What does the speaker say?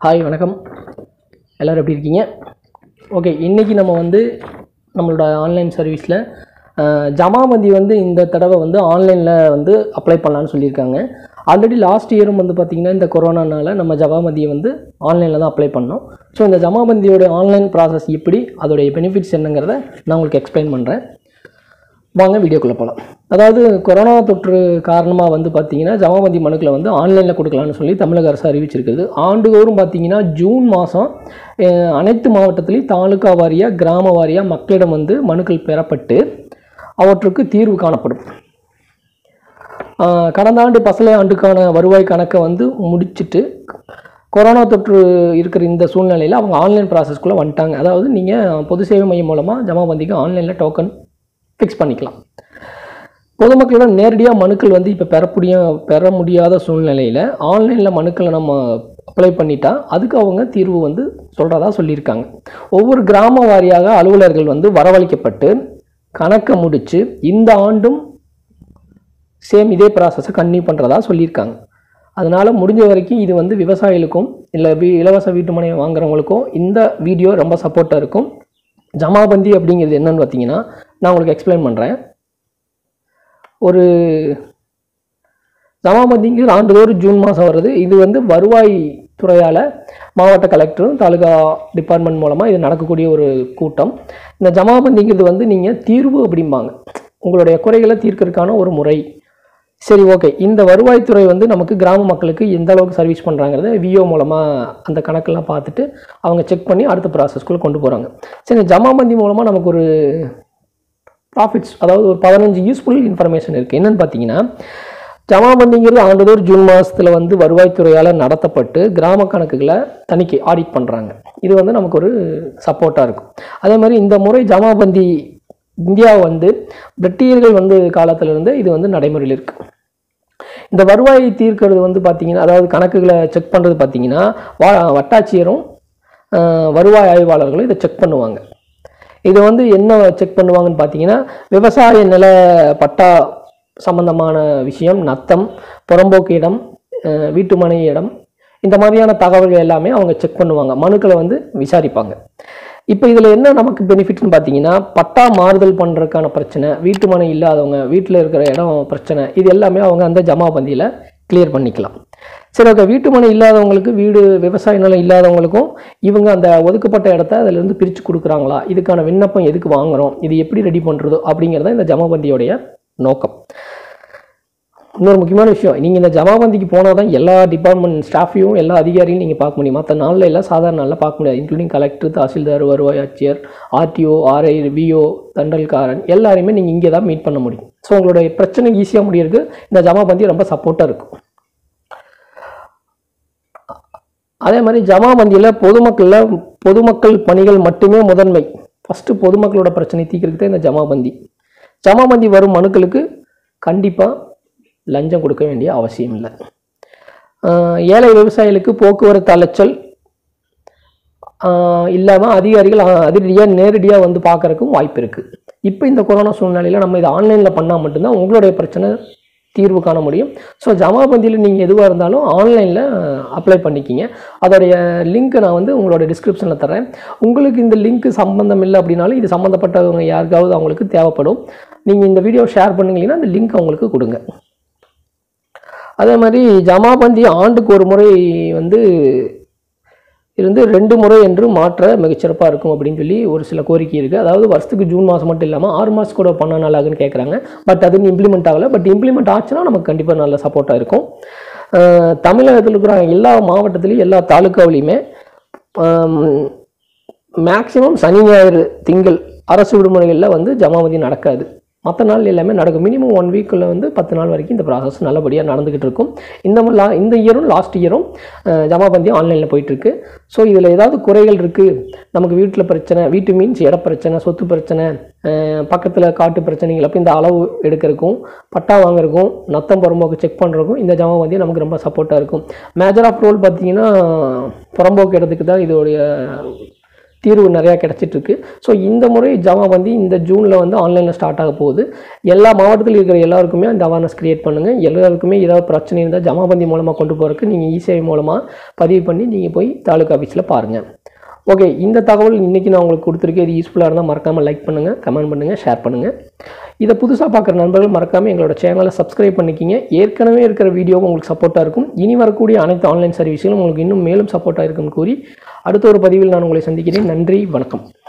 hi வணக்கம் எல்லோரும் எப்படி இருக்கீங்க ஓகே இன்றைக்கி நம்ம வந்து நம்மளோட ஆன்லைன் சர்வீஸில் ஜமாபந்தி வந்து இந்த தடவை வந்து ஆன்லைனில் வந்து அப்ளை பண்ணலான்னு சொல்லியிருக்காங்க ஆல்ரெடி லாஸ்ட் இயரும் வந்து பார்த்திங்கன்னா இந்த கொரோனானால நம்ம ஜமாபந்தியை வந்து ஆன்லைனில் தான் அப்ளை பண்ணோம் ஸோ இந்த ஜமாபந்தியோட ஆன்லைன் ப்ராசஸ் எப்படி அதோடைய பெனிஃபிட்ஸ் என்னங்கிறத நான் உங்களுக்கு எக்ஸ்பிளைன் பண்ணுறேன் வாங்க வீடியோக்குள்ளே போகலாம் அதாவது கொரோனா தொற்று காரணமாக வந்து பார்த்தீங்கன்னா ஜமாபந்தி மனுக்களை வந்து ஆன்லைனில் கொடுக்கலாம்னு சொல்லி தமிழக அரசு அறிவிச்சிருக்குது ஆண்டுதோறும் பார்த்தீங்கன்னா ஜூன் மாதம் அனைத்து மாவட்டத்திலையும் தாலுகா வாரியாக கிராம வாரியாக மக்களிடம் வந்து மனுக்கள் பெறப்பட்டு அவற்றுக்கு தீர்வு காணப்படும் ஆஹ் கடந்த ஆண்டு பசலை ஆண்டுக்கான வருவாய் கணக்கை வந்து முடிச்சிட்டு கொரோனா தொற்று இருக்கிற இந்த சூழ்நிலையில் அவங்க ஆன்லைன் ப்ராசஸ்க்குள்ளே வந்துட்டாங்க அதாவது நீங்கள் பொது சேவை மையம் மூலமாக ஜமாபந்திக்கு ஆன்லைனில் டோக்கன் ஃபிக்ஸ் பண்ணிக்கலாம் பொதுமக்களிடம் நேரடியாக மனுக்கள் வந்து இப்போ பெறக்கூடிய பெற முடியாத சூழ்நிலையில் ஆன்லைனில் மனுக்களை நம்ம அப்ளை பண்ணிட்டா அதுக்கு அவங்க தீர்வு வந்து சொல்கிறதா சொல்லியிருக்காங்க ஒவ்வொரு கிராம வாரியாக அலுவலர்கள் வந்து வரவழைக்கப்பட்டு கணக்கை முடித்து இந்த ஆண்டும் சேம் இதே ப்ராசஸை கன்டினியூ பண்ணுறதா சொல்லியிருக்காங்க அதனால் முடிஞ்ச வரைக்கும் இது வந்து விவசாயிகளுக்கும் இல்லை வீ இலவச வீட்டு மனையை வாங்குறவங்களுக்கும் இந்த வீடியோ ரொம்ப சப்போர்ட்டாக இருக்கும் ஜமாபந்தி அப்படிங்கிறது என்னன்னு பார்த்தீங்கன்னா நான் உங்களுக்கு எக்ஸ்பிளைன் பண்ணுறேன் ஒரு ஜமாபந்திங்கிறது ஆண்டுதோறும் ஜூன் மாதம் வருது இது வந்து வருவாய் துறையால் மாவட்ட கலெக்டரும் தாலுகா டிபார்ட்மெண்ட் மூலமாக இது நடக்கக்கூடிய ஒரு கூட்டம் இந்த ஜமாபந்திங்கிறது வந்து நீங்கள் தீர்வு அப்படிம்பாங்க உங்களுடைய குறைகளை தீர்க்கறதுக்கான ஒரு முறை சரி ஓகே இந்த வருவாய்த்துறை வந்து நமக்கு கிராம மக்களுக்கு எந்த அளவுக்கு சர்வீஸ் பண்ணுறாங்கிறத விஓ மூலமாக அந்த கணக்கெல்லாம் பார்த்துட்டு அவங்க செக் பண்ணி அடுத்த ப்ராசஸ்க்குள்ளே கொண்டு போகிறாங்க சரி இந்த ஜமாபந்தி மூலமாக நமக்கு ஒரு ப்ராஃபிட்ஸ் அதாவது ஒரு பதினஞ்சு யூஸ்ஃபுல் இன்ஃபர்மேஷன் இருக்குது என்னென்னு பார்த்தீங்கன்னா ஜமாபந்திங்கிறது ஆண்டுதோறும் ஜூன் மாதத்தில் வந்து வருவாய்த்துறையால் நடத்தப்பட்டு கிராம கணக்குகளை தணிக்கை ஆடிட் பண்ணுறாங்க இது வந்து நமக்கு ஒரு சப்போர்ட்டாக இருக்கும் அதே மாதிரி இந்த முறை ஜமாபந்தி இந்தியா வந்து பிரிட்டியர்கள் வந்து காலத்திலிருந்து இது வந்து நடைமுறையில் இருக்குது இந்த வருவாய் தீர்க்கிறது வந்து பார்த்தீங்கன்னா அதாவது கணக்குகளை செக் பண்ணுறது பார்த்தீங்கன்னா வா வட்டாட்சியரும் ஆஹ், வருவாய் ஆய்வாளர்களும் இதை செக் பண்ணுவாங்க இது வந்து என்ன செக் பண்ணுவாங்கன்னு பார்த்தீங்கன்னா விவசாய நில பட்டா சம்பந்தமான விஷயம் நத்தம் புறம்போக்கு இடம் அஹ், வீட்டுமனை இடம் இந்த மாதிரியான தகவல்கள் எல்லாமே அவங்க செக் பண்ணுவாங்க மனுக்களை வந்து விசாரிப்பாங்க இப்போ இதில் என்ன நமக்கு பெனிஃபிட்னு பார்த்தீங்கன்னா பட்டா மாறுதல் பண்ணுறதுக்கான பிரச்சனை வீட்டு மனை இல்லாதவங்க வீட்டில் இருக்கிற இடம் பிரச்சனை இது எல்லாமே அவங்க அந்த ஜமாபந்தியில் கிளியர் பண்ணிக்கலாம் சரி ஓகே வீட்டு மனை இல்லாதவங்களுக்கு வீடு விவசாய நிலம் இல்லாதவங்களுக்கும் இவங்க அந்த ஒதுக்கப்பட்ட இடத்த அதிலிருந்து பிரித்து கொடுக்குறாங்களா இதுக்கான விண்ணப்பம் எதுக்கு வாங்குறோம் இது எப்படி ரெடி பண்ணுறதோ அப்படிங்கிறத இந்த ஜமாபந்தியோடைய நோக்கம் இன்னொரு முக்கியமான விஷயம் நீங்கள் இந்த ஜமாபந்திக்கு போனால் தான் எல்லா டிபார்ட்மெண்ட் ஸ்டாஃபையும் எல்லா அதிகாரியும் நீங்கள் பார்க்க முடியும் மற்ற நாளில் எல்லாம் சாதாரண நாளில் பார்க்க முடியாது இன்க்ளூடிங் கலெக்டர் தாசில்தார் வருவாய் ஆட்சியர் ஆர்டிஓ ஆர்ஐ விஓ தண்டல்காரன் எல்லாரையுமே நீங்கள் இங்கே தான் மீட் பண்ண முடியும் ஸோ உங்களுடைய பிரச்சனை ஈஸியாக முடியறதுக்கு இந்த ஜமாபந்தி ரொம்ப சப்போர்ட்டாக இருக்கும் அதே மாதிரி ஜமாபந்தியில் பொதுமக்களில் பொதுமக்கள் பணிகள் மட்டுமே முதன்மை ஃபஸ்ட்டு பொதுமக்களோட பிரச்சனை தீர்க்கிறதுக்கு தான் இந்த ஜமாபந்தி ஜமாபந்தி வரும் மனுக்களுக்கு கண்டிப்பாக லஞ்சம் கொடுக்க வேண்டிய அவசியம் இல்லை ஆஹ் ஏழை விவசாயிகளுக்கு போக்குவரத்து அலைச்சல் இல்லாமல் அதிகாரிகள் அதிரடியாக நேரடியாக வந்து பார்க்கறதுக்கும் வாய்ப்பு இருக்குது இப்போ இந்த கொரோனா சூழ்நிலையில் நம்ம இதை ஆன்லைனில் பண்ணால் மட்டும்தான் உங்களுடைய பிரச்சனை தீர்வு காண முடியும் ஸோ ஜமாபந்தியில் நீங்கள் எதுவாக இருந்தாலும் ஆன்லைனில் அப்ளை பண்ணிக்கிங்க அதோடைய லிங்க்கை நான் வந்து உங்களோட டிஸ்கிரிப்ஷனில் தரேன் உங்களுக்கு இந்த லிங்க் சம்மந்தம் இல்லை அப்படின்னாலும் இது சம்மந்தப்பட்டவங்க யாருக்காவது அவங்களுக்கு தேவைப்படும் நீங்கள் இந்த வீடியோ ஷேர் பண்ணுங்களீங்கன்னா அந்த லிங்க் அவங்களுக்கு கொடுங்க அதே மாதிரி ஜமாபந்தி ஆண்டுக்கு ஒரு முறை வந்து இருந்து ரெண்டு முறை என்று மாற்ற மிகச்சிறப்பாக இருக்கும் அப்படின்னு சொல்லி ஒரு சில கோரிக்கை இருக்குது அதாவது வருஷத்துக்கு ஜூன் மாதம் மட்டும் இல்லாமல் ஆறு மாதம் கூட பண்ண நாளாகுன்னு கேட்குறாங்க பட் அது இம்ப்ளிமெண்ட் ஆகலை பட் இம்ப்ளிமெண்ட் ஆச்சுன்னா நமக்கு கண்டிப்பாக நல்ல சப்போர்ட்டாக இருக்கும் அஹ் தமிழகத்தில் இருக்கிற எல்லா மாவட்டத்துலேயும் எல்லா தாலுக்காவிலையுமே மேக்ஸிமம் சனி ஞாயிறு திங்கள் அரசு விடுமுறைகளில் வந்து ஜமாபதி நடக்காது மற்ற நாள் எல்லாமே நடக்கும் மினிமம் ஒன் வீக்கில் வந்து பத்து நாள் வரைக்கும் இந்த ப்ராசஸ் நல்லபடியாக நடந்துக்கிட்டு இருக்கும் இந்த ம- லா இந்த இயரும் லாஸ்ட் இயரும் ஜமாபந்தி ஆன்லைனில் போயிட்டுருக்கு ஸோ இதில் ஏதாவது குறைகள் இருக்குது நமக்கு வீட்டில் பிரச்சனை வீட்டு மீன்ஸ் இட பிரச்சனை சொத்து பிரச்சனை பக்கத்தில் காட்டு பிரச்சனைகள் அப்போ இந்த அளவு எடுக்கிறதுக்கும் பட்டா வாங்குறதுக்கும் நத்தம் புறம்போக்கு செக் பண்ணுறதுக்கும் இந்த ஜமாபந்தி நமக்கு ரொம்ப சப்போர்ட்டாக இருக்கும் மேஜர் ஆஃப் ரோல் பார்த்தீங்கன்னா புறம்போக்கு இடத்துக்கு தான் இதோடைய தீர்வு நிறையா கிடச்சிட்டு இருக்கு ஸோ இந்த முறை ஜமாபந்தி இந்த ஜூனில் வந்து ஆன்லைனில் ஸ்டார்ட் ஆக போகுது எல்லா மாவட்டத்தில் இருக்கிற எல்லாருக்குமே அந்த அவேர்னஸ் கிரியேட் பண்ணுங்கள் எல்லாருக்குமே ஏதாவது பிரச்சனை இருந்தால் ஜமாபந்தி மூலமாக கொண்டு போகிறதுக்கு நீங்கள் இசேவை மூலமாக பதிவு பண்ணி நீங்கள் போய் தாலுக்கா ஆஃபீஸில் பாருங்கள் ஓகே இந்த தகவல் இன்றைக்கி நான் உங்களுக்கு கொடுத்துருக்கேன் இது யூஸ்ஃபுல்லாக இருந்தால் மறக்காமல் லைக் பண்ணுங்கள் கமெண்ட் பண்ணுங்கள் ஷேர் பண்ணுங்கள் இதை புதுசாக பார்க்குற நண்பர்கள் மறக்காமல் எங்களோட சேனலை சப்ஸ்கிரைப் பண்ணிக்கிங்க ஏற்கனவே இருக்கிற வீடியோவும் உங்களுக்கு சப்போர்ட்டாக இருக்கும் இனி வரக்கூடிய அனைத்து ஆன்லைன் சர்வீஸ்களும் உங்களுக்கு இன்னும் மேலும் சப்போர்ட்டாக இருக்கும்னு கூறி அடுத்த ஒரு பதிவில் நான் உங்களை சந்திக்கிறேன் நன்றி வணக்கம்